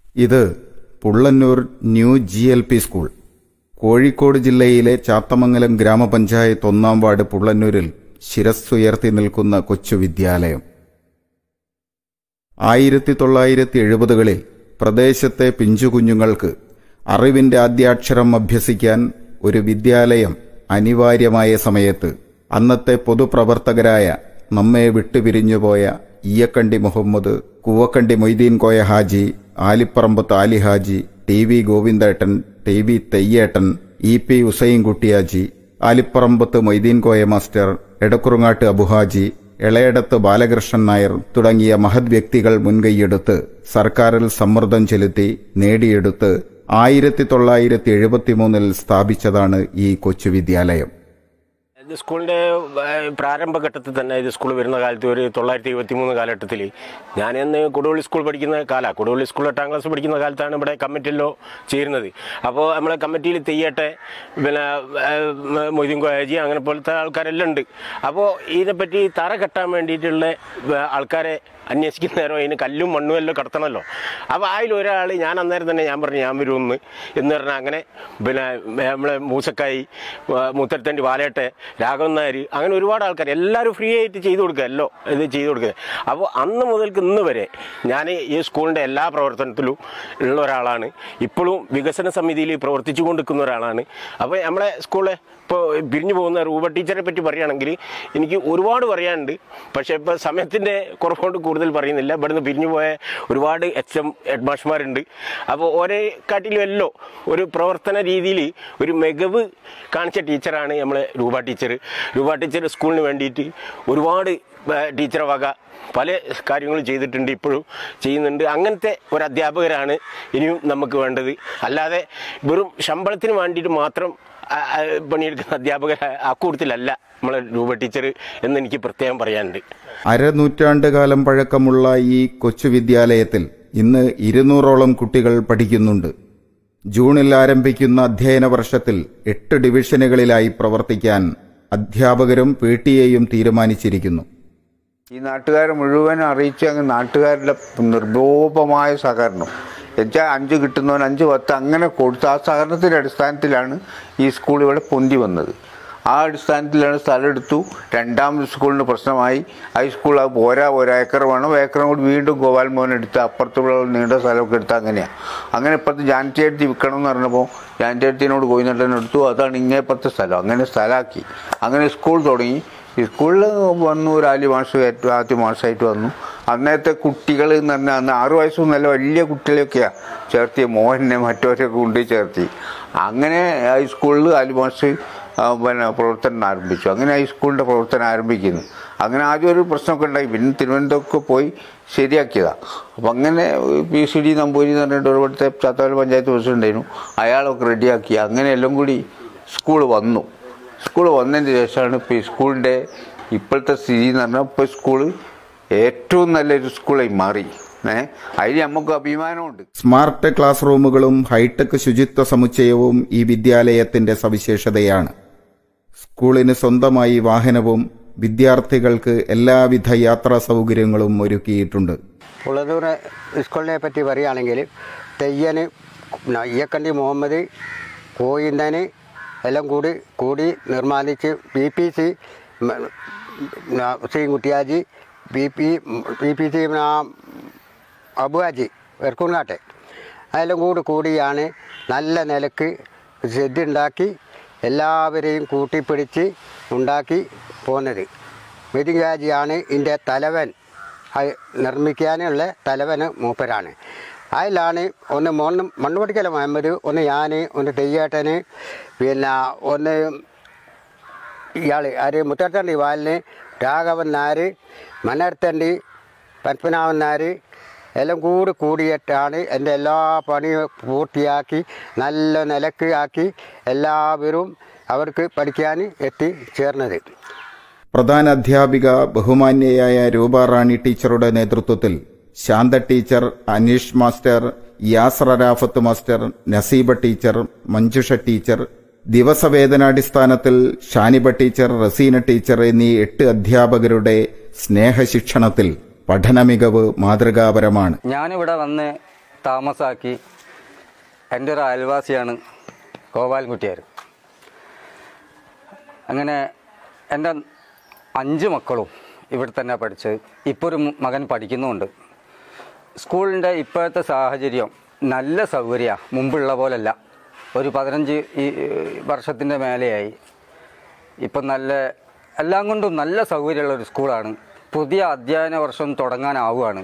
ഇത് Pullannur new G L P school Kozhikode ജില്ലയിലെ ചാത്തമംഗലം ഗ്രാമപഞ്ചായത്ത് ഒന്നാം വാർഡ് പുള്ളന്നൂരിൽ ശിരസ്സുയർത്തി നിൽക്കുന്ന കൊച്ചു വിദ്യാലയം ആയിരത്തി തൊള്ളായിരത്തി എഴുപതുകളിൽ പ്രദേശത്തെ പിഞ്ചുകുഞ്ഞുങ്ങൾക്ക് അറിവിന്റെ ആദ്യാക്ഷരം അഭ്യസിക്കാൻ ഒരു വിദ്യാലയം അനിവാര്യമായ സമയത്ത് അന്നത്തെ പൊതുപ്രവർത്തകരായ നമ്മെ വിട്ടുപിരിഞ്ഞുപോയ ഈയക്കണ്ടി മുഹമ്മദ് കൂവക്കണ്ടി മൊയ്തീൻ കോയ ഹാജി ആലിപ്പറമ്പത്ത് ആലി ഹാജി ടി വി ഗോവിന്ദേട്ടൻ ടി വി തെയ്യേട്ടൻ E P Usainkuttiyaji Alipparambath Moideen Koya master Edakkurungatt Abuhaji Elayadath Balakrishnan Nair തുടങ്ങിയ മഹത് വ്യക്തികൾ മുൻകൈയെടുത്ത് സർക്കാരിൽ സമ്മർദ്ദം ചെലുത്തി നേടിയെടുത്ത് ആയിരത്തി തൊള്ളായിരത്തി എഴുപത്തിമൂന്നിൽ സ്ഥാപിച്ചതാണ് ഈ കൊച്ചു വിദ്യാലയം ഇത് സ്കൂളിൻ്റെ ഏഹ്, പ്രാരംഭഘട്ടത്തിൽ തന്നെ ഇത് സ്കൂൾ വരുന്ന കാലത്ത് ഒരു തൊള്ളായിരത്തി ഇരുപത്തി മൂന്ന് കാലഘട്ടത്തിൽ ഞാൻ അന്ന് കൊടുവള്ളി സ്കൂൾ പഠിക്കുന്ന കാലമാണ് കൊടുവള്ളി സ്കൂൾ എട്ടാം ക്ലാസ് പഠിക്കുന്ന കാലത്താണ് ഇവിടെ കമ്മിറ്റിയിലോ ചേരുന്നത് അപ്പോൾ നമ്മളെ കമ്മിറ്റിയിൽ തെയ്യട്ടെ പിന്നെ ഏഹ്, മൊയ്തീൻ കോയാജി അങ്ങനെ പോലത്തെ ആൾക്കാരെല്ലാം ഉണ്ട് അപ്പോൾ ഇതിനെപ്പറ്റി തറ കെട്ടാൻ വേണ്ടിയിട്ടുള്ള ഏഹ്, ആൾക്കാരെ അന്വേഷിക്കുന്ന നേരം അതിന് കല്ലും മണ്ണും എല്ലാം കടത്തണമല്ലോ അപ്പോൾ അതിലൊരാൾ ഞാൻ അന്നേരം തന്നെ ഞാൻ പറഞ്ഞു ഞാൻ വരുമെന്ന് എന്ന് പറഞ്ഞാൽ അങ്ങനെ പിന്നെ നമ്മളെ മൂസക്കായി മുത്തരത്തണ്ടി വാലേട്ടെ രാഘവൻ നായർ അങ്ങനെ ഒരുപാട് ആൾക്കാർ എല്ലാവരും ഫ്രീ ആയിട്ട് ചെയ്തു കൊടുക്കുകയല്ലോ ഇത് ചെയ്തു കൊടുക്കുക അപ്പോൾ അന്ന് മുതൽക്ക് ഇന്ന് വരെ ഞാൻ ഈ സ്കൂളിൻ്റെ എല്ലാ പ്രവർത്തനത്തിലും ഉള്ള ഒരാളാണ് ഇപ്പോഴും വികസന സമിതിയിൽ പ്രവർത്തിച്ചു കൊണ്ടിരിക്കുന്ന ഒരാളാണ് അപ്പോൾ നമ്മളെ സ്കൂളിലെ ഇപ്പോൾ പിരിഞ്ഞു പോകുന്ന റൂബ ടീച്ചറെ പറ്റി പറയുകയാണെങ്കിൽ എനിക്ക് ഒരുപാട് പറയാനുണ്ട് പക്ഷേ ഇപ്പോൾ സമയത്തിൻ്റെ കുറവുകൊണ്ട് കൂടുതൽ പറയുന്നില്ല ഇവിടുന്ന് പിരിഞ്ഞു പോയ ഒരുപാട് എച്ച് എം ഹെഡ് മാഷ്മാരുണ്ട് അപ്പോൾ ഓരേ കാട്ടിലും എല്ലോ ഒരു പ്രവർത്തന രീതിയിൽ ഒരു മികവ് കാണിച്ച ടീച്ചറാണ് നമ്മളെ രൂപ ടീച്ചർ രൂപ ടീച്ചർ സ്കൂളിന് വേണ്ടിയിട്ട് ഒരുപാട് ഏഹ്, ടീച്ചറെ വക പല കാര്യങ്ങളും ചെയ്തിട്ടുണ്ട് ഇപ്പോഴും ചെയ്യുന്നുണ്ട് അങ്ങനത്തെ ഒരു അധ്യാപകരാണ് ഇനിയും നമുക്ക് വേണ്ടത് അല്ലാതെ വെറും ശമ്പളത്തിന് വേണ്ടിയിട്ട് മാത്രം ആ, ആ, പണിയെടുക്കുന്ന അധ്യാപകർ അക്കൂട്ടത്തിലല്ല നമ്മളെ രൂപ ടീച്ചർ എന്ന് എനിക്ക് പ്രത്യേകം പറയാനുണ്ട് അരനൂറ്റാണ്ട് കാലം പഴക്കമുള്ള ഈ കൊച്ചു വിദ്യാലയത്തിൽ ഇന്ന് ഇരുന്നൂറോളം കുട്ടികൾ പഠിക്കുന്നുണ്ട് ജൂണിൽ ആരംഭിക്കുന്ന അധ്യയന വർഷത്തിൽ എട്ട് ഡിവിഷനുകളിലായി പ്രവർത്തിക്കാൻ അധ്യാപകരും പി ടി എയും തീരുമാനിച്ചിരിക്കുന്നു ഈ നാട്ടുകാരെ മുഴുവൻ അറിയിച്ച് അങ്ങ് നാട്ടുകാരുടെ നിർലോഭമായ സഹകരണം എന്നുവെച്ചാൽ അഞ്ച് കിട്ടുന്നവൻ അഞ്ച് പത്ത് അങ്ങനെ കൊടുത്ത ആ സഹകരണത്തിൻ്റെ അടിസ്ഥാനത്തിലാണ് ഈ സ്കൂൾ ഇവിടെ പൊന്തി വന്നത് ആ അടിസ്ഥാനത്തിലാണ് സ്ഥലം എടുത്തു രണ്ടാമത് സ്കൂളിന് പ്രശ്നമായി ഹൈസ്കൂൾ അത് പോരാ ഒരു ഏക്കർ വേണം ഏക്കറും കൂടി വീണ്ടും ഗോപാൽ മോഹൻ എടുത്ത് അപ്പുറത്തുള്ള നീണ്ട സ്ഥലമൊക്കെ എടുത്ത് അങ്ങനെയാണ് അങ്ങനെ ഇപ്പുറത്ത് ജാൻറ്റിയെടുത്ത് വിൽക്കണം എന്ന് പറഞ്ഞപ്പോൾ ജാൻറ്റിയെടുത്തിനോട് കോയിനട്ടൻ എടുത്തു അതാണ് ഇങ്ങേപ്പുറത്തെ സ്ഥലം അങ്ങനെ സ്ഥലമാക്കി അങ്ങനെ സ്കൂൾ തുടങ്ങി ഈ സ്കൂളിൽ വന്നു ഒരു ആലി മാസം ഏറ്റവും ആദ്യ മാസമായിട്ട് വന്നു അന്നത്തെ കുട്ടികൾ എന്ന് പറഞ്ഞാൽ അന്ന് ആറു വയസ്സും നല്ല വലിയ കുട്ടികളെയൊക്കെയാണ് ചേർത്തി മോഹനെ മറ്റവരെയൊക്കെ കൊണ്ട് ചേർത്തി അങ്ങനെ ഹൈസ്കൂളിൽ ആലി മാസ് ആ, പിന്നെ പ്രവർത്തനം ആരംഭിച്ചു അങ്ങനെ ഹൈസ്കൂളിൻ്റെ പ്രവർത്തനം ആരംഭിക്കുന്നു അങ്ങനെ ആദ്യം ഒരു പ്രശ്നമൊക്കെ ഉണ്ടായി പിന്നെ തിരുവനന്തപുരമൊക്കെ പോയി ശരിയാക്കിയതാണ് അപ്പം അങ്ങനെ പി സി ഡി നമ്പൂരി എന്ന് പറഞ്ഞിട്ട് ഒരു ഇവിടുത്തെ ചാത്തവല പഞ്ചായത്ത് പ്രസിഡന്റ് ഉണ്ടായിരുന്നു അയാളൊക്കെ റെഡിയാക്കി അങ്ങനെ എല്ലാം കൂടി സ്കൂൾ വന്നു സ്കൂൾ വന്നതിന് ശേഷമാണ് ഇപ്പോൾ ഈ സ്കൂളിൻ്റെ ഇപ്പോഴത്തെ സ്ഥിതി എന്ന് പറഞ്ഞാൽ ഇപ്പോൾ സ്കൂൾ ഏറ്റവും നല്ലൊരു സ്കൂളായി മാറി ഏ അതിൽ നമുക്ക് അഭിമാനമുണ്ട് സ്മാർട്ട് ക്ലാസ് റൂമുകളും ഹൈടെക് ശുചിത്വ സമുച്ചയവും ഈ വിദ്യാലയത്തിന്റെ സവിശേഷതയാണ് സ്കൂളിന് സ്വന്തമായി വാഹനവും വിദ്യാർത്ഥികൾക്ക് എല്ലാവിധ യാത്രാ സൗകര്യങ്ങളും ഒരുക്കിയിട്ടുണ്ട് ഉള്ളതൂർ സ്കൂളിനെ പറ്റി പറയുകയാണെങ്കിൽ തെയ്യന് പിന്നെ ഇയക്കണ്ടി മുഹമ്മദ് കോയിന്തന് എല്ലാം കൂടി കൂടി നിർമ്മാണിച്ച് B P C Hussain Kuttihaji B P B P C Abuhaji വെർക്കുങ്ങാട്ടെ അതെല്ലാം കൂടി കൂടിയാണ് നല്ല നിലക്ക് ഷെഡ് ഉണ്ടാക്കി എല്ലാവരെയും കൂട്ടിപ്പിടിച്ച് ഉണ്ടാക്കി പോകുന്നത് മെതികാജിയാണ് ഇതിൻ്റെ തലവൻ അത് നിർമ്മിക്കാനുള്ള തലവന് മൂപ്പരാണ് അതിലാണ് ഒന്ന് മണ്ണ് മണ്ണ് പഠിക്കല മുഹമ്മദ് ഒന്ന് ഞാൻ ഒന്ന് തെയ്യേട്ടന് പിന്നെ ഒന്ന് ഇയാൾ ആര് മുത്തട്ടണ്ടി വാലിന് രാഘവൻ നായർ മണ്ണർത്തണ്ടി പത്മനാഭൻ നായർ എല്ലാം കൂടി കൂടിയിട്ടാണ് എൻ്റെ എല്ലാ പണിയും പൂർത്തിയാക്കി നല്ല നിലക്ക് ആക്കി എല്ലാവരും അവർക്ക് പഠിക്കാൻ എത്തിച്ചേർന്നത് പ്രധാന അധ്യാപിക ബഹുമാന്യയായ രൂപ റാണി ടീച്ചറുടെ നേതൃത്വത്തിൽ Shantha teacher Aneesh master Yasar Arafat master Naseeba teacher Manjusha teacher ദിവസവേതനാടിസ്ഥാനത്തിൽ ഷാനിബ ടീച്ചർ റസീന ടീച്ചർ എന്നീ എട്ട് അധ്യാപകരുടെ സ്നേഹശിക്ഷണത്തിൽ പഠനമികവ് മാതൃകാപരമാണ് ഞാനിവിടെ വന്ന് താമസാക്കി എൻ്റെ ഒരു അയൽവാസിയാണ് ഗോപാലൻകുട്ടിയാർ അങ്ങനെ എൻ്റെ അഞ്ച് മക്കളും ഇവിടെ തന്നെ പഠിച്ചത് ഇപ്പോൾ ഒരു മകൻ പഠിക്കുന്നുമുണ്ട് സ്കൂളിൻ്റെ ഇപ്പോഴത്തെ സാഹചര്യം നല്ല സൗകര്യമാണ് മുമ്പുള്ള പോലല്ല ഒരു പതിനഞ്ച് ഈ വർഷത്തിൻ്റെ മേലെയായി ഇപ്പം നല്ല എല്ലാം കൊണ്ടും നല്ല സൗകര്യമുള്ള ഒരു സ്കൂളാണ് പുതിയ അധ്യയന വർഷം തുടങ്ങാനാവുകയാണ്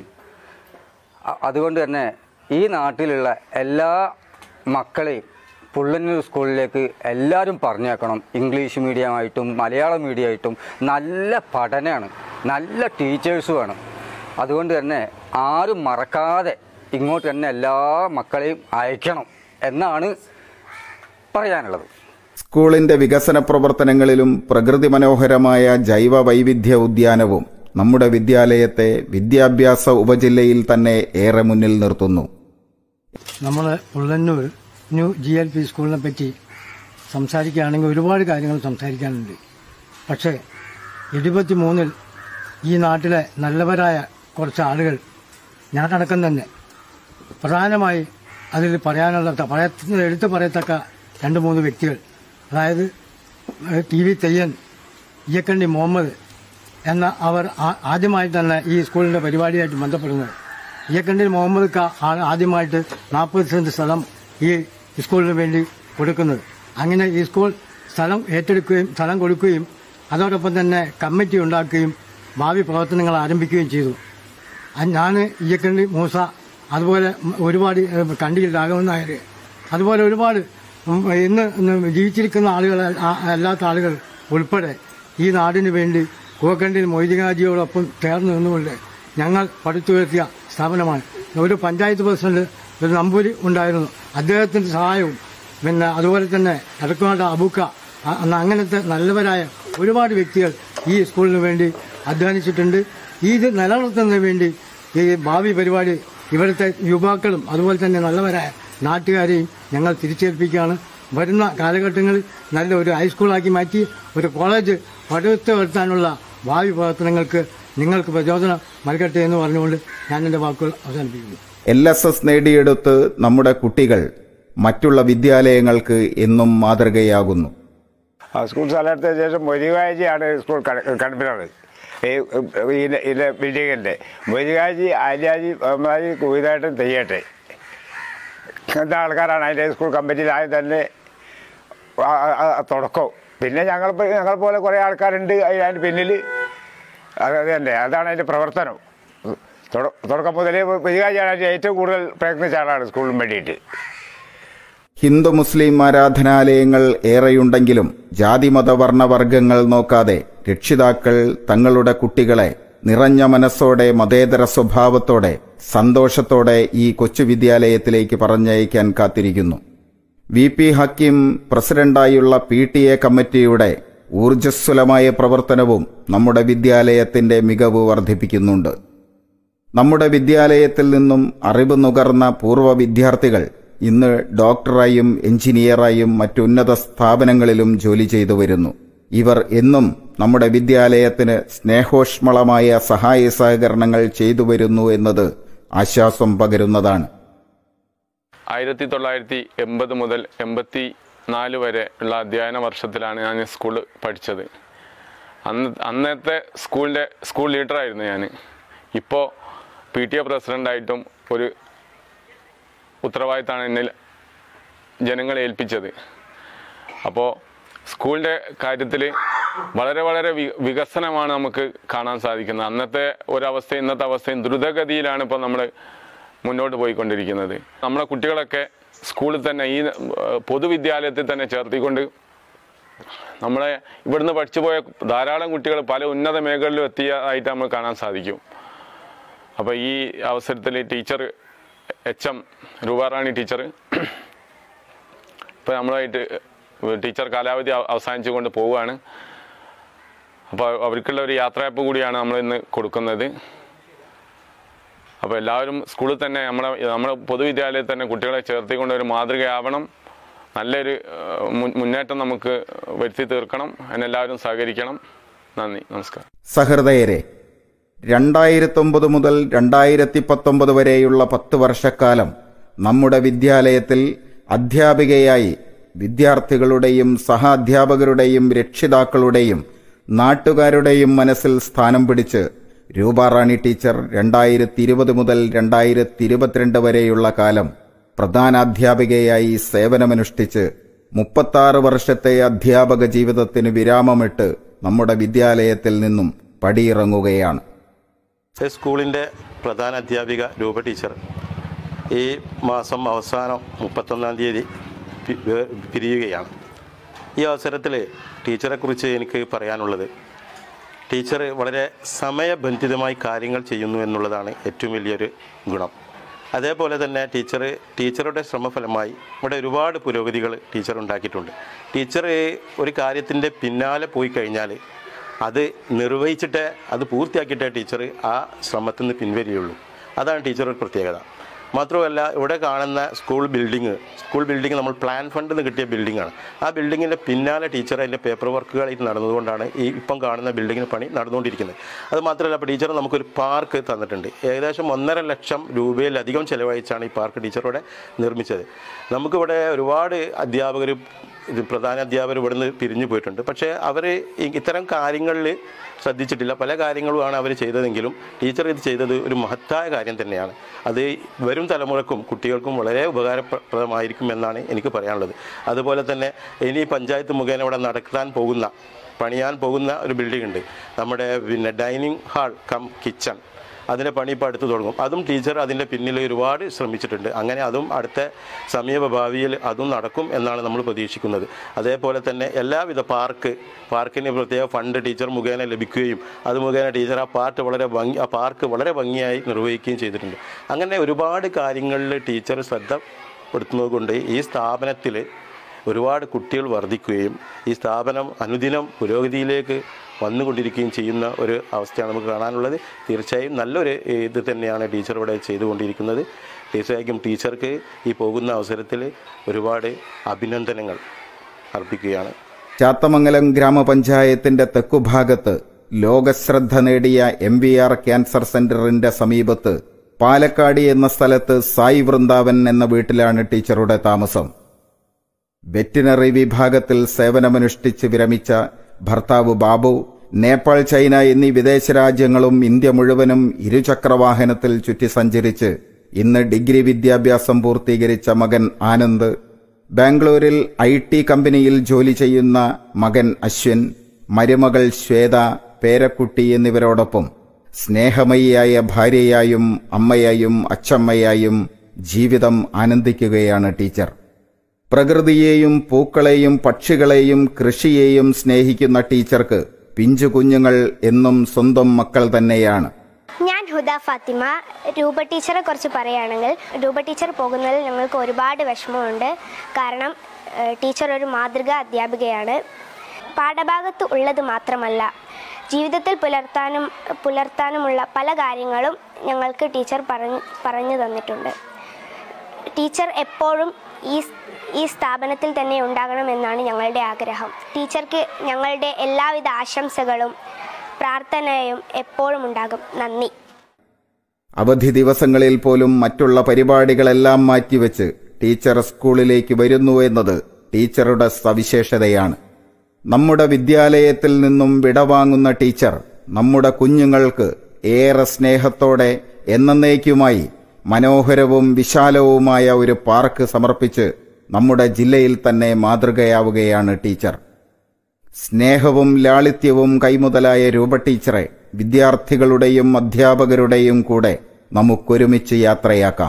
അ- അതുകൊണ്ട് തന്നെ ഈ നാട്ടിലുള്ള എല്ലാ മക്കളെയും പുള്ളന്നൂർ സ്കൂളിലേക്ക് എല്ലാവരും പറഞ്ഞേക്കണം ഇംഗ്ലീഷ് മീഡിയമായിട്ടും മലയാളം മീഡിയമായിട്ടും നല്ല പഠനമാണ് നല്ല ടീച്ചേഴ്സുമാണ് അതുകൊണ്ട് തന്നെ ആരും മറക്കാതെ ഇങ്ങോട്ട് തന്നെ എല്ലാ മക്കളെയും അയക്കണം എന്നാണ് പറയാനുള്ളത് സ്കൂളിന്റെ വികസന പ്രവർത്തനങ്ങളിലും പ്രകൃതി മനോഹരമായ ജൈവ വൈവിധ്യ ഉദ്യാനവും നമ്മുടെ വിദ്യാലയത്തെ വിദ്യാഭ്യാസ ഉപജില്ലയിൽ തന്നെ ഏറെ മുന്നിൽ നിർത്തുന്നു നമ്മൾ Ullannur new G L P സ്കൂളിനെ പറ്റി സംസാരിക്കുകയാണെങ്കിൽ ഒരുപാട് കാര്യങ്ങൾ സംസാരിക്കാനുണ്ട് പക്ഷേ എഴുപത്തി മൂന്നിൽ ഈ നാട്ടിലെ നല്ലവരായ കുറച്ച് ആളുകൾ ഞാനടക്കം തന്നെ പ്രധാനമായി അതിൽ പറയാനുള്ള പറയ എടുത്തു പറയത്തക്ക രണ്ട് മൂന്ന് വ്യക്തികൾ അതായത് ഏഹ്, ടി വി തെയ്യൻ ഇയക്കണ്ടി മുഹമ്മദ് എന്ന അവർ ആ- ആദ്യമായി തന്നെ ഈ സ്കൂളിന്റെ പരിപാടിയായിട്ട് ബന്ധപ്പെടുന്നത് ഇയക്കണ്ടി മുഹമ്മദ് ക ആണ് ആദ്യമായിട്ട് നാൽപ്പത് സെന്റ് സ്ഥലം ഈ സ്കൂളിന് വേണ്ടി കൊടുക്കുന്നത് അങ്ങനെ ഈ സ്കൂൾ സ്ഥലം ഏറ്റെടുക്കുകയും സ്ഥലം കൊടുക്കുകയും അതോടൊപ്പം തന്നെ കമ്മിറ്റി ഉണ്ടാക്കുകയും ഭാവി പ്രവർത്തനങ്ങൾ ആരംഭിക്കുകയും ചെയ്തു ഞാൻ ഇയക്കണ്ടി മൂസ അതുപോലെ ഒരുപാട് ഏഹ്, കണ്ടിയിൽ രാഘവൻ നായർ അതുപോലെ ഒരുപാട് ഉം, ഇന്ന് ഇന്ന് ജീവിച്ചിരിക്കുന്ന ആളുകൾ ആ- അല്ലാത്ത ആളുകൾ ഉൾപ്പെടെ ഈ നാടിന് വേണ്ടി കൂവക്കണ്ടിയിൽ മൊയ്തികാജിയോടൊപ്പം ചേർന്ന് നിന്നുകൊണ്ട് ഞങ്ങൾ പടുത്തുയർത്തിയ സ്ഥാപനമാണ് ഒരു പഞ്ചായത്ത് പ്രസിഡന്റ് ഒരു നമ്പൂരി ഉണ്ടായിരുന്നു അദ്ദേഹത്തിന്റെ സഹായവും പിന്നെ അതുപോലെ തന്നെ എടക്കുമാട്ട അബൂക്ക അ- അന്ന് അങ്ങനത്തെ നല്ലവരായ ഒരുപാട് വ്യക്തികൾ ഈ സ്കൂളിന് വേണ്ടി അധ്വാനിച്ചിട്ടുണ്ട് ഇത് നിലനിർത്തുന്നതിന് വേണ്ടി ഈ ഭാവി പരിപാടി ഇവിടുത്തെ യുവാക്കളും അതുപോലെ തന്നെ നല്ലവരായ നാട്ടുകാരെയും ഞങ്ങൾ തിരിച്ചേൽപ്പിക്കുകയാണ് വരുന്ന കാലഘട്ടങ്ങളിൽ നല്ല ഒരു ഹൈസ്കൂളാക്കി മാറ്റി ഒരു കോളേജ് പടുത്തുയർത്താനുള്ള ഭാവി പ്രവർത്തനങ്ങൾക്ക് നിങ്ങൾക്ക് പ്രചോദനം നൽകട്ടെ എന്ന് പറഞ്ഞുകൊണ്ട് ഞാൻ എൻ്റെ വാക്കുകൾ അവസാനിപ്പിക്കുന്നു എൽ എസ് എസ് നേടിയെടുത്ത് നമ്മുടെ കുട്ടികൾ മറ്റുള്ള വിദ്യാലയങ്ങൾക്ക് എന്നും മാതൃകയാകുന്നു ആ സ്കൂൾ സ്ഥലത്തെ ശേഷം മൊരികാഴ്ചയാണ് സ്കൂൾ കൺവീനർ ഈ ഇതിൻ്റെ ഇതിൻ്റെ ബിൽഡിങ്ങിൻ്റെ മൊരികാഴ്ച ആര്യാജി ഒന്നാജി കുവിതായിട്ട് തെയ്യട്ടെ എന്ന ആൾക്കാരാണ് അതിൻ്റെ സ്കൂൾ കമ്മിറ്റിയിൽ ആദ്യം തന്നെ ആ- ആ- ആ തുടക്കം പിന്നെ ഞങ്ങൾ ഞങ്ങൾ പോലെ കുറേ ആൾക്കാരുണ്ട് അതിന് അതിൻ്റെ പിന്നിൽ അത് അത് തന്നെ അതാണ് അതിൻ്റെ പ്രവർത്തനം തുട- തുടക്കം മുതലേ മൊരികാഴ്ചയാണ് അതിൻ്റെ ഏറ്റവും കൂടുതൽ പ്രയത്നിച്ച ആളാണ് സ്കൂളിന് വേണ്ടിയിട്ട് ഹിന്ദു മുസ്ലിം ആരാധനാലയങ്ങൾ ഏറെയുണ്ടെങ്കിലും ജാതിമത വർണ്ണവർഗങ്ങൾ നോക്കാതെ രക്ഷിതാക്കൾ തങ്ങളുടെ കുട്ടികളെ നിറഞ്ഞ മനസ്സോടെ മതേതര സ്വഭാവത്തോടെ സന്തോഷത്തോടെ ഈ കൊച്ചു വിദ്യാലയത്തിലേക്ക് പറഞ്ഞയക്കാൻ കാത്തിരിക്കുന്നു വി പി ഹക്കീം പ്രസിഡന്റായുള്ള പി ടി എ കമ്മിറ്റിയുടെ ഊർജ്ജസ്വലമായ പ്രവർത്തനവും നമ്മുടെ വിദ്യാലയത്തിന്റെ മികവ് വർദ്ധിപ്പിക്കുന്നുണ്ട് നമ്മുടെ വിദ്യാലയത്തിൽ നിന്നും അറിവ് നുകർന്ന പൂർവ്വ വിദ്യാർത്ഥികൾ ഇന്ന് ഡോക്ടറായും എഞ്ചിനീയറായും മറ്റുന്നത സ്ഥാപനങ്ങളിലും ജോലി ചെയ്തു വരുന്നു ഇവർ എന്നും നമ്മുടെ വിദ്യാലയത്തിന് സ്നേഹോഷ്മളമായ സഹായ സഹകരണങ്ങൾ ചെയ്തു വരുന്നു എന്നത് ആശ്വാസം പകരുന്നതാണ് ആയിരത്തി തൊള്ളായിരത്തി എൺപത് മുതൽ എൺപത്തി നാല് വരെ ഉള്ള അധ്യയന വർഷത്തിലാണ് ഞാൻ സ്കൂളിൽ പഠിച്ചത് അന്ന് അന്നത്തെ സ്കൂളിൻ്റെ സ്കൂൾ ലീഡറായിരുന്നു ഞാൻ ഇപ്പോൾ പി ടി എ പ്രസിഡൻ്റായിട്ടും ഒരു ഉത്തരവാദിത്തമാണ് എന്നിൽ ജനങ്ങളെ ഏൽപ്പിച്ചത് അപ്പോൾ സ്കൂളിൻ്റെ കാര്യത്തിൽ വളരെ വളരെ വി- വികസനമാണ് നമുക്ക് കാണാൻ സാധിക്കുന്നത് അന്നത്തെ ഒരവസ്ഥയും ഇന്നത്തെ അവസ്ഥയും ദ്രുതഗതിയിലാണ് ഇപ്പോൾ നമ്മൾ മുന്നോട്ട് പോയിക്കൊണ്ടിരിക്കുന്നത് നമ്മുടെ കുട്ടികളൊക്കെ സ്കൂളിൽ തന്നെ ഈ ഏഹ്, പൊതുവിദ്യാലയത്തിൽ തന്നെ ചേർത്തിക്കൊണ്ട് നമ്മളെ ഇവിടുന്ന് പഠിച്ചു പോയ ധാരാളം കുട്ടികൾ പല ഉന്നത മേഖലയിലും എത്തിയതായിട്ട് നമ്മൾ കാണാൻ സാധിക്കും അപ്പോൾ ഈ അവസരത്തിൽ teacher H M Rooparani teacher ഇപ്പോൾ നമ്മളായിട്ട് ടീച്ചർ കാലാവധി അവ- അവസാനിച്ചുകൊണ്ട് പോവുകയാണ് അപ്പോൾ അവർക്കുള്ള ഒരു യാത്രയപ്പ് കൂടിയാണ് നമ്മൾ ഇന്ന് കൊടുക്കുന്നത് അപ്പോൾ എല്ലാവരും സ്കൂളിൽ തന്നെ നമ്മളെ നമ്മുടെ പൊതുവിദ്യാലയത്തിൽ തന്നെ കുട്ടികളെ ചേർത്തിക്കൊണ്ട് ഒരു മാതൃകയാവണം നല്ലൊരു ഏഹ്, മുൻ- മുന്നേറ്റം നമുക്ക് വരുത്തി തീർക്കണം അതിനെല്ലാവരും സഹകരിക്കണം നന്ദി നമസ്കാരം സഹൃദയരെ രണ്ടായിരത്തൊമ്പത് മുതൽ രണ്ടായിരത്തി പത്തൊമ്പത് വരെയുള്ള പത്ത് വർഷക്കാലം നമ്മുടെ വിദ്യാലയത്തിൽ അധ്യാപികയായി വിദ്യാർത്ഥികളുടെയും സഹാധ്യാപകരുടെയും രക്ഷിതാക്കളുടെയും നാട്ടുകാരുടെയും മനസ്സിൽ സ്ഥാനം പിടിച്ച് രൂപാറാണി ടീച്ചർ രണ്ടായിരത്തി ഇരുപത് മുതൽ രണ്ടായിരത്തി ഇരുപത്തിരണ്ട് വരെയുള്ള കാലം പ്രധാനാധ്യാപികയായി സേവനമനുഷ്ഠിച്ച് മുപ്പത്താറ് വർഷത്തെ അധ്യാപക ജീവിതത്തിന് വിരാമമിട്ട് നമ്മുടെ വിദ്യാലയത്തിൽ നിന്നും പടിയിറങ്ങുകയാണ് ഈ സ്കൂളിൻ്റെ പ്രധാന അധ്യാപിക രൂപ ടീച്ചർ ഈ മാസം അവസാനം മുപ്പത്തൊന്നാം തീയതി പി- വേ- പിരിയുകയാണ് ഈ അവസരത്തിൽ ടീച്ചറെക്കുറിച്ച് എനിക്ക് പറയാനുള്ളത് ടീച്ചർ വളരെ സമയബന്ധിതമായി കാര്യങ്ങൾ ചെയ്യുന്നു എന്നുള്ളതാണ് ഏറ്റവും വലിയൊരു ഗുണം അതേപോലെ തന്നെ ടീച്ചർ ടീച്ചറുടെ ശ്രമഫലമായി ഇവിടെ ഒരുപാട് പുരോഗതികൾ ടീച്ചർ ഉണ്ടാക്കിയിട്ടുണ്ട് ടീച്ചർ ഒരു കാര്യത്തിൻ്റെ പിന്നാലെ പോയി കഴിഞ്ഞാൽ അത് നിർവഹിച്ചിട്ടേ അത് പൂർത്തിയാക്കിയിട്ടേ ടീച്ചർ ആ ശ്രമത്തിൽ നിന്ന് പിൻവലിയുള്ളൂ അതാണ് ടീച്ചറുടെ പ്രത്യേകത മാത്രമല്ല ഇവിടെ കാണുന്ന സ്കൂൾ ബിൽഡിങ് സ്കൂൾ ബിൽഡിംഗ് നമ്മൾ പ്ലാൻ ഫണ്ടിൽ നിന്ന് കിട്ടിയ ബിൽഡിംഗാണ് ആ ബിൽഡിങ്ങിൻ്റെ പിന്നാലെ ടീച്ചർ അതിൻ്റെ പേപ്പർ വർക്കുകളായിട്ട് നടന്നതുകൊണ്ടാണ് ഈ ഇപ്പം കാണുന്ന ബിൽഡിങ്ങിന് പണി നടന്നുകൊണ്ടിരിക്കുന്നത് അത് മാത്രമല്ല അപ്പോൾ ടീച്ചർ നമുക്കൊരു പാർക്ക് തന്നിട്ടുണ്ട് ഏകദേശം ഒന്നര ലക്ഷം രൂപയിലധികം ചിലവഴിച്ചാണ് ഈ പാർക്ക് ടീച്ചറോടെ നിർമ്മിച്ചത് നമുക്കിവിടെ ഒരുപാട് അധ്യാപകർ ഇത് പ്രധാന അധ്യാപകർ ഇവിടുന്ന് പിരിഞ്ഞു പോയിട്ടുണ്ട് പക്ഷേ അവർ ഇത്തരം കാര്യങ്ങളിൽ ശ്രദ്ധിച്ചിട്ടില്ല പല കാര്യങ്ങളുമാണ് അവർ ചെയ്തതെങ്കിലും ടീച്ചർ ഇത് ചെയ്തത് ഒരു മഹത്തായ കാര്യം തന്നെയാണ് അത് വരും തലമുറക്കും കുട്ടികൾക്കും വളരെ ഉപകാരപ്രദമായിരിക്കും എന്നാണ് എനിക്ക് പറയാനുള്ളത് അതുപോലെ തന്നെ ഇനി പഞ്ചായത്ത് മുഖേന ഇവിടെ നടക്കാൻ പോകുന്ന പണിയാൻ പോകുന്ന ഒരു ബിൽഡിംഗ് ഉണ്ട് നമ്മുടെ പിന്നെ ഡൈനിങ് ഹാൾ കം കിച്ചൺ അതിൻ്റെ പണി ഇപ്പോൾ അടുത്ത് തുടങ്ങും അതും ടീച്ചർ അതിൻ്റെ പിന്നിൽ ഒരുപാട് ശ്രമിച്ചിട്ടുണ്ട് അങ്ങനെ അതും അടുത്ത സമീപ ഭാവിയിൽ അതും നടക്കും എന്നാണ് നമ്മൾ പ്രതീക്ഷിക്കുന്നത് അതേപോലെ തന്നെ എല്ലാവിധ പാർക്ക് പാർക്കിന് പ്രത്യേക ഫണ്ട് ടീച്ചർ മുഖേന ലഭിക്കുകയും അത് മുഖേന ടീച്ചർ ആ പാർട്ട് വളരെ ഭംഗി ആ പാർക്ക് വളരെ ഭംഗിയായി നിർവഹിക്കുകയും ചെയ്തിട്ടുണ്ട് അങ്ങനെ ഒരുപാട് കാര്യങ്ങളിൽ ടീച്ചർ ശ്രദ്ധപ്പെടുത്തുന്നത് കൊണ്ട് ഈ സ്ഥാപനത്തിൽ ഒരുപാട് കുട്ടികൾ വർദ്ധിക്കുകയും ഈ സ്ഥാപനം അനുദിനം പുരോഗതിയിലേക്ക് വന്നുകൊണ്ടിരിക്കുകയും ചെയ്യുന്ന ഒരു അവസ്ഥയാണ് നമുക്ക് കാണാനുള്ളത് തീർച്ചയായും നല്ലൊരു ഇത് തന്നെയാണ് ടീച്ചർ ഇവിടെ ചെയ്തുകൊണ്ടിരിക്കുന്നത് തീർച്ചയായും ടീച്ചർക്ക് ഈ പോകുന്ന അവസരത്തിൽ ഒരുപാട് അഭിനന്ദനങ്ങൾ അർപ്പിക്കുകയാണ് ചാത്തമംഗലം ഗ്രാമപഞ്ചായത്തിന്റെ തെക്കുഭാഗത്ത് ലോകശ്രദ്ധ നേടിയ എം വി ആർ ക്യാൻസർ സെന്ററിന്റെ സമീപത്ത് പാലക്കാടി എന്ന സ്ഥലത്ത് സായി വൃന്ദാവൻ എന്ന വീട്ടിലാണ് ടീച്ചറുടെ താമസം വെറ്റിനറി വിഭാഗത്തിൽ സേവനമനുഷ്ഠിച്ച് വിരമിച്ച ഭർത്താവ് ബാബു നേപ്പാൾ ചൈന എന്നീ വിദേശ രാജ്യങ്ങളും ഇന്ത്യ മുഴുവനും ഇരുചക്രവാഹനത്തിൽ ചുറ്റി സഞ്ചരിച്ച് ഇന്ന് ഡിഗ്രി വിദ്യാഭ്യാസം പൂർത്തീകരിച്ച മകൻ ആനന്ദ് ബാംഗ്ലൂരിൽ ഐ ടി കമ്പനിയിൽ ജോലി ചെയ്യുന്ന മകൻ അശ്വിൻ മരുമകൾ ശ്വേത പേരക്കുട്ടി എന്നിവരോടൊപ്പം സ്നേഹമയിയായ ഭാര്യയായും അമ്മയായും അച്ചമ്മയായും ജീവിതം ആനന്ദിക്കുകയാണ് ടീച്ചർ പ്രകൃതിയെയും പൂക്കളെയും പക്ഷികളെയും കൃഷിയെയും സ്നേഹിക്കുന്ന ടീച്ചർക്ക് പിഞ്ചു കുഞ്ഞുങ്ങൾ എന്നും സ്വന്തം മക്കൾ തന്നെയാണ് ഞാൻ ഹുദ ഫാത്തിമ രൂപ ടീച്ചറെ കുറിച്ച് പറയുകയാണെങ്കിൽ രൂപ ടീച്ചർ പോകുന്നതിൽ ഞങ്ങൾക്ക് ഒരുപാട് വിഷമമുണ്ട് കാരണം ഏഹ്, ടീച്ചർ ഒരു മാതൃകാ അധ്യാപികയാണ് പാഠഭാഗത്ത് ഉള്ളത് മാത്രമല്ല ജീവിതത്തിൽ പുലർത്താനും പുലർത്താനുമുള്ള പല കാര്യങ്ങളും ഞങ്ങൾക്ക് ടീച്ചർ പറഞ്ഞു പറഞ്ഞു തന്നിട്ടുണ്ട് ടീച്ചർ എപ്പോഴും ഈ ഈ സ്ഥാപനത്തിൽ തന്നെ ഉണ്ടാകണമെന്നാണ് ഞങ്ങളുടെ ആഗ്രഹം ടീച്ചർക്ക് ഞങ്ങളുടെ എല്ലാവിധ ആശംസകളും പ്രാർത്ഥനയും എപ്പോഴും ഉണ്ടാകും നന്ദി അവധി ദിവസങ്ങളിൽ പോലും മറ്റുള്ള പരിപാടികളെല്ലാം മാറ്റിവെച്ച് ടീച്ചർ സ്കൂളിലേക്ക് വരുന്നു എന്നത് ടീച്ചറുടെ സവിശേഷതയാണ് നമ്മുടെ വിദ്യാലയത്തിൽ നിന്നും വിടവാങ്ങുന്ന ടീച്ചർ നമ്മുടെ കുഞ്ഞുങ്ങൾക്ക് ഏറെ സ്നേഹത്തോടെ എന്നേക്കുമായി മനോഹരവും വിശാലവുമായ ഒരു പാർക്ക് സമർപ്പിച്ച് നമ്മുടെ ജില്ലയിൽ തന്നെ മാതൃകയാവുകയാണ് ടീച്ചർ സ്നേഹവും ലാളിത്യവും കൈമുതലായ രൂപ ടീച്ചറെ വിദ്യാർത്ഥികളുടെയും അധ്യാപകരുടെയും കൂടെ നമുക്കൊരുമിച്ച് യാത്രയാക്കാം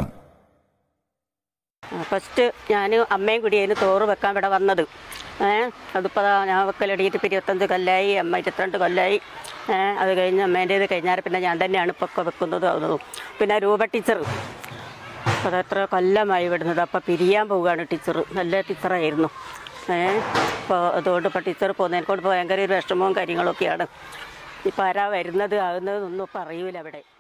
ഫസ്റ്റ് ഞാൻ അമ്മയും കൂടിയായിരുന്നു തോറ് വെക്കാൻ ഇവിടെ വന്നത് ഏ അതിപ്പോൾ ഞാൻ വെക്കലടിയിട്ട് ഇപ്പോൾ ഇരുപത്തഞ്ച് കൊല്ലായി അമ്മ ഇരുപത്തിരണ്ട് കൊല്ലായി ഏ അത് കഴിഞ്ഞ് അമ്മേൻ്റേത് കഴിഞ്ഞാൽ പിന്നെ ഞാൻ തന്നെയാണ് ഇപ്പോൾ ഒക്കെ വെക്കുന്നതും ആവുന്നതും പിന്നെ രൂപ ടീച്ചർ അപ്പോൾ അത് എത്ര കൊല്ലമായി വിടുന്നത് അപ്പോൾ പിരിയാൻ പോവുകയാണ് ടീച്ചർ നല്ല ടീച്ചറായിരുന്നു ഏ അപ്പോൾ അതുകൊണ്ട് ഇപ്പോൾ ടീച്ചർ പോകുന്നതിനെ കൊണ്ട് ഭയങ്കര ഒരു വിഷമവും കാര്യങ്ങളൊക്കെയാണ് ഇപ്പോൾ ആരാ വരുന്നത് ആകുന്നതൊന്നും ഇപ്പോൾ അറിയില്ല അവിടെ